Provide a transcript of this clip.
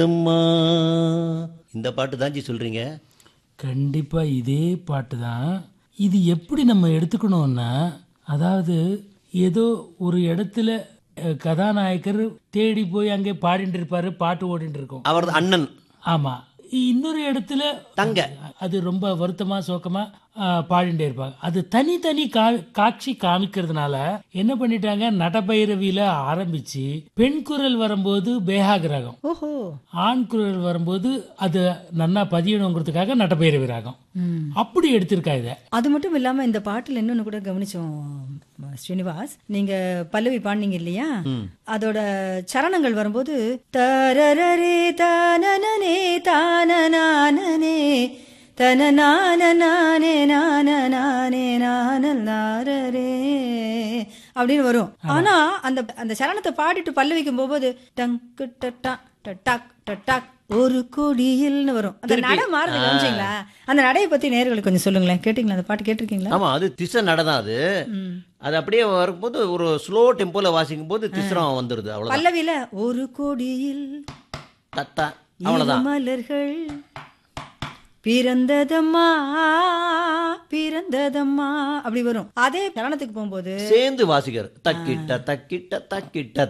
அம்மா இந்த பாட்டு தான் ஜி சொல்றீங்க கண்டிப்பா இதே பாட்டு தான் இது எப்படி நம்ம எடுத்துக்கணும்னா அதாவது ஏதோ ஒரு இடத்துல அஹ், கதாநாயகர் தேடி போய் அங்கே பாடிட்டு இருப்பாரு பாட்டு ஓடிட்டு இருக்கும் அவரது அண்ணன் ஆமா இன்னொரு இடத்துல தங்க அது ரொம்ப வருத்தமா சோகமா ஆ, பாடிட்டே இருப்பாங்க அது தனித்தனி கா காட்சி காமிக்கிறதுனால என்ன பண்ணிட்டாங்க நடபைரவியில ஆரம்பிச்சு பெண் குரல் வரும்போது பேஹாக் ராகம் ஓஹோ ஆண் குரல் வரும்போது அது நன்னா பதியணுங்கிறதுக்காக நடபைரவி ராகம் அப்படி எடுத்திருக்கா இத அது மட்டும் இல்லாம இந்த பாட்டுல இன்னொன்னு கூட கவனிச்சோம் ஸ்ரீனிவாஸ் நீங்க பல்லவி பாடினீங்க இல்லையா அதோட சரணங்கள் வரும்போது தரரரே தானனே தானனானனே தனநானே நானே நானே அப்படின்னு வரும் ஆனா அந்த அந்த சரணத்தை பாடிட்டு பல்லவிக்கும் போகும்போது டங்கு டட்டா டட்டாக் டட்டாக் ஒரு கொடியில்னு வரும் அந்த நடை மாறுது கவனிச்சீங்களா அந்த நடையை பத்தி நேர்களுக்கு கொஞ்சம் சொல்லுங்களேன் கேட்டீங்களா அந்த பாட்டு கேட்டிருக்கீங்களா ஆமா அது திசை நடதான் அது அது அப்படியே வரும்போது ஒரு ஸ்லோ டெம்போல வாசிக்கும் போது திசரம் வந்துருது அவ்வளவுதான் பல்லவியில ஒரு கொடியில் தத்தா அவ்வளவுதான் மலர்கள் பிறந்ததம்மா பிறந்ததம்மா அப்படி வரும் அதே சரணத்துக்கு போகும்போது சேர்ந்து வாசிக்காரு தக்கிட்ட தக்கிட்ட தக்கிட்ட